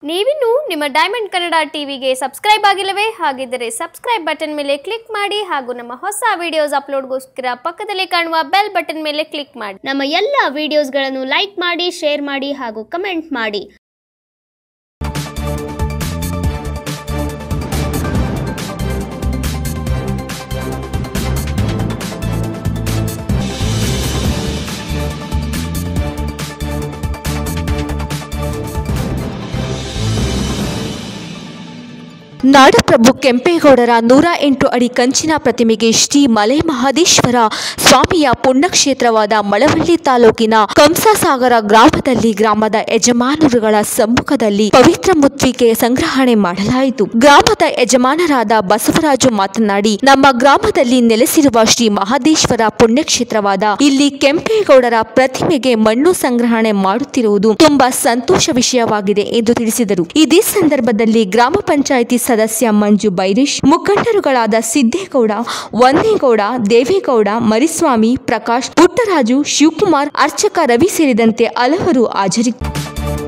ನೀವಿನ್ನು ನಿಮ್ಮ ಡೈಮಂಡ್ ಕನ್ನಡ ಟಿವಿಗೆ ಸಬ್ಸ್ಕ್ರೈಬ್ ಆಗಿಲ್ಲವೇ ಹಾಗಿದ್ದರೆ ಸಬ್ಸ್ಕ್ರೈಬ್ ಬಟನ್ ಮೇಲೆ ಕ್ಲಿಕ್ ಮಾಡಿ ಹಾಗೂ ನಮ್ಮ ಹೊಸ ವಿಡಿಯೋಸ್ ಅಪ್ಲೋಡ್ಗೋಸ್ಕರ ಪಕ್ಕದಲ್ಲಿ ಕಾಣುವ ಬೆಲ್ ಬಟನ್ ಮೇಲೆ ಕ್ಲಿಕ್ ಮಾಡಿ ನಮ್ಮ ಎಲ್ಲ ವಿಡಿಯೋಸ್ಗಳನ್ನು ಲೈಕ್ ಮಾಡಿ ಶೇರ್ ಮಾಡಿ ಹಾಗೂ ಕಮೆಂಟ್ ಮಾಡಿ ನಾಡಪ್ರಭು ಕೆಂಪೇಗೌಡರ ನೂರ ಎಂಟು ಅಡಿ ಕಂಚಿನ ಪ್ರತಿಮೆಗೆ ಶ್ರೀ ಮಲೆ ಮಹದೇಶ್ವರ ಸ್ವಾಮಿಯ ಪುಣ್ಯಕ್ಷೇತ್ರವಾದ ಮಳವಳ್ಳಿ ತಾಲೂಕಿನ ಕಂಸಾಸಾಗರ ಗ್ರಾಮದಲ್ಲಿ ಗ್ರಾಮದ ಯಜಮಾನರುಗಳ ಸಮ್ಮುಖದಲ್ಲಿ ಪವಿತ್ರ ಮುದ್ರಿಕೆ ಸಂಗ್ರಹಣೆ ಮಾಡಲಾಯಿತು ಗ್ರಾಮದ ಯಜಮಾನರಾದ ಬಸವರಾಜು ಮಾತನಾಡಿ ನಮ್ಮ ಗ್ರಾಮದಲ್ಲಿ ನೆಲೆಸಿರುವ ಶ್ರೀ ಮಹದೇಶ್ವರ ಪುಣ್ಯಕ್ಷೇತ್ರವಾದ ಇಲ್ಲಿ ಕೆಂಪೇಗೌಡರ ಪ್ರತಿಮೆಗೆ ಮಣ್ಣು ಸಂಗ್ರಹಣೆ ಮಾಡುತ್ತಿರುವುದು ತುಂಬಾ ಸಂತೋಷ ವಿಷಯವಾಗಿದೆ ಎಂದು ತಿಳಿಸಿದರು ಇದೇ ಸಂದರ್ಭದಲ್ಲಿ ಗ್ರಾಮ ಪಂಚಾಯಿತಿ ಸದಸ್ಯ ಮಂಜು ಬೈರೇಶ್ ಮುಖಂಡರುಗಳಾದ ಸಿದ್ದೇಗೌಡ ವಂದೇಗೌಡ ದೇವೇಗೌಡ ಮರಿಸ್ವಾಮಿ ಪ್ರಕಾಶ್ ಪುಟ್ಟರಾಜು ಶಿವಕುಮಾರ್ ಅರ್ಚಕ ರವಿ ಸೇರಿದಂತೆ ಹಲವರು ಹಾಜರಿದ್ದರು